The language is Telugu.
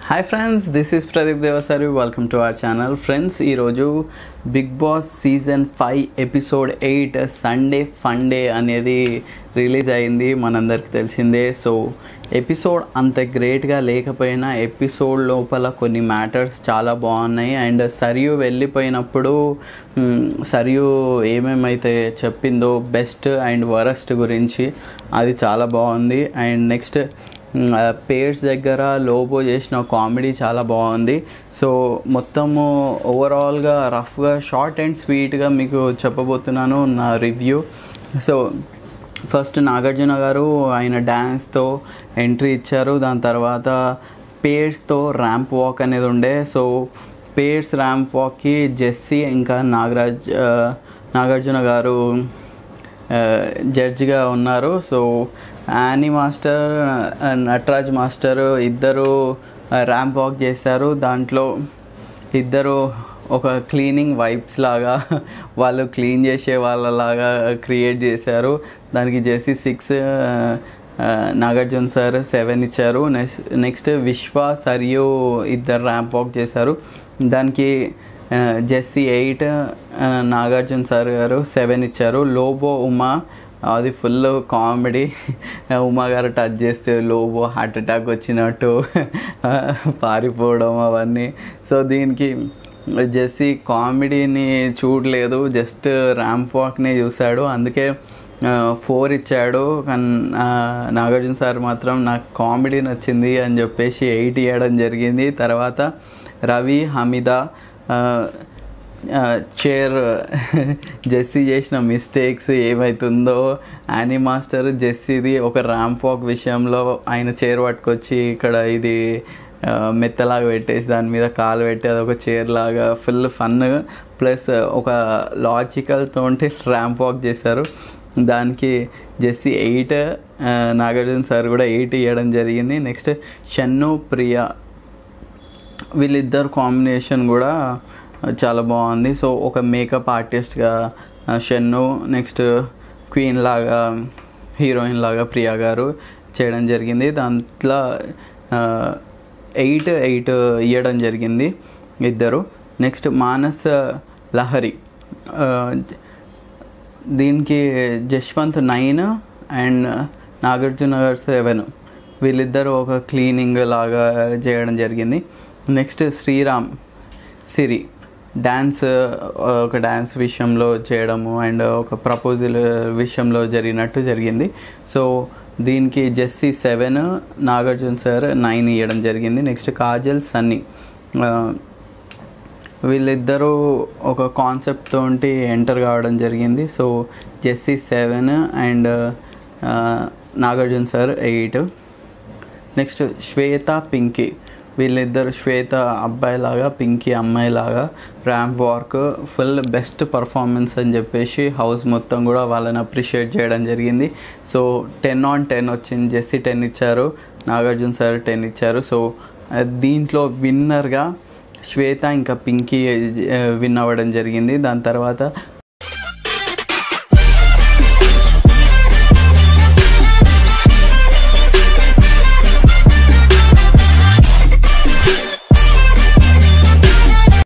hi friends this is Pradeep Devasari welcome to our channel friends ఈరోజు Bigg Boss season five episode eight Sunday Funday అనేది రిలీజ్ అయింది మనందరికీ తెలిసిందే సో ఎపిసోడ్ అంత గ్రేట్గా లేకపోయినా ఎపిసోడ్ లోపల కొన్ని మ్యాటర్స్ చాలా బాగున్నాయి అండ్ సరియు వెళ్ళిపోయినప్పుడు మ్, సరియు ఏమేమైతే చెప్పిందో బెస్ట్ అండ్ వరస్ట్ గురించి అది చాలా బాగుంది అండ్ నెక్స్ట్ పేర్స్ దగ్గర లోబో చేసిన కామెడీ చాలా బాగుంది సో మొత్తము ఓవరాల్గా రఫ్గా షార్ట్ అండ్ స్వీట్గా మీకు చెప్పబోతున్నాను నా రివ్యూ సో ఫస్ట్ నాగార్జున గారు ఆయన డ్యాన్స్తో ఎంట్రీ ఇచ్చారు దాని తర్వాత పేర్స్తో ర్యాంప్ వాక్ అనేది ఉండే సో పేర్స్ ర్యాంప్ వాక్కి జెస్సీ ఇంకా నాగరాజ్ ఆ, నాగార్జున గారు జడ్జిగా ఉన్నారు so Annie master Nataraj master ఇద్దరు ర్యాంప్ వాక్ చేశారు దాంట్లో ఇద్దరు ఒక క్లీనింగ్ వైబ్స్ లాగా వాళ్ళు క్లీన్ చేసే వాళ్ళలాగా క్రియేట్ చేశారు దానికి చేసి సిక్స్ నాగార్జున సార్ సెవెన్ ఇచ్చారు నెక్స్ట్ నెక్స్ట్ విశ్వ సరియు ఇద్దరు ర్యాంప్ వాక్ చేశారు దానికి జెస్సీ ఎయిట్ నాగార్జున సార్ గారు సెవెన్ ఇచ్చారు లోబో ఉమా అది ఫుల్ కామెడీ ఉమా గారు టచ్ చేస్తే లోబో హార్ట్ అటాక్ వచ్చినట్టు పారిపోవడం అవన్నీ సో దీనికి జెస్సీ కామెడీని చూడలేదు జస్ట్ ర్యాంప్ వాక్నే చూశాడు అందుకే ఫోర్ ఇచ్చాడు కానీ ఆ, నాగార్జున సార్ మాత్రం నాకు కామెడీ నచ్చింది అని చెప్పేసి ఎయిట్ ఇవ్వడం జరిగింది తర్వాత రవి హమీద ఆ, ఆ, చైర్ జెస్సీ చేసిన మిస్టేక్స్ ఏమవుతుందో యానీ మాస్టర్ జెస్సీది ఒక ర్యాంప్ వాక్ విషయంలో ఆయన చైర్ పట్టుకొచ్చి ఇక్కడ ఇది ఆ, మెత్తలాగా పెట్టేసి దాని మీద కాలు పెట్టి అది ఒక చైర్ లాగా ఫుల్ ఫన్ ప్లస్ ఒక లాజికల్ తోటి ర్యాంప్ వాక్ చేశారు దానికి జెస్సీ ఎయిట్ నాగార్జున సార్ కూడా ఎయిట్ ఇవ్వడం జరిగింది నెక్స్ట్ షన్ను ప్రియా వీళ్ళిద్దరు కాంబినేషన్ కూడా చాలా బాగుంది సో ఒక మేకప్ ఆర్టిస్ట్గా షన్ను నెక్స్ట్ క్వీన్ లాగా హీరోయిన్ లాగా ప్రియా గారు చేయడం జరిగింది దాంట్లో ఎయిట్ ఎయిట్ ఇవ్వడం జరిగింది ఇద్దరు నెక్స్ట్ మానస్ లహరి ఆ, దీనికి జశ్వంత్ నైన్ అండ్ నాగార్జున గారు సెవెన్ వీళ్ళిద్దరూ ఒక క్లీనింగ్ లాగా చేయడం జరిగింది నెక్స్ట్ శ్రీరామ్ సిరి డ్యాన్స్ ఒక డ్యాన్స్ విషయంలో చేయడము అండ్ ఒక ప్రపోజల్ విషయంలో జరిగినట్టు జరిగింది సో దీనికి Jessie seven Nagarjuna sir nine ఇవ్వడం జరిగింది నెక్స్ట్ కాజల్ సన్నీ ఆ, వీళ్ళిద్దరూ ఒక కాన్సెప్ట్ తోటి ఎంటర్ కావడం జరిగింది so Jessie seven and Nagarjuna sir eight next Swetha Pinky వీళ్ళిద్దరు శ్వేత అబ్బాయిలాగా పింకీ అమ్మాయిలాగా ramp walk full best performance అని చెప్పేసి హౌస్ మొత్తం కూడా వాళ్ళని అప్రిషియేట్ చేయడం జరిగింది సో టెన్ ఆన్ టెన్ వచ్చింది జెస్సీ టెన్ ఇచ్చారు నాగార్జున సార్ టెన్ ఇచ్చారు సో ఆ, దీంట్లో విన్నర్గా శ్వేత ఇంకా పింకీ విన్ అవ్వడం జరిగింది దాని తర్వాత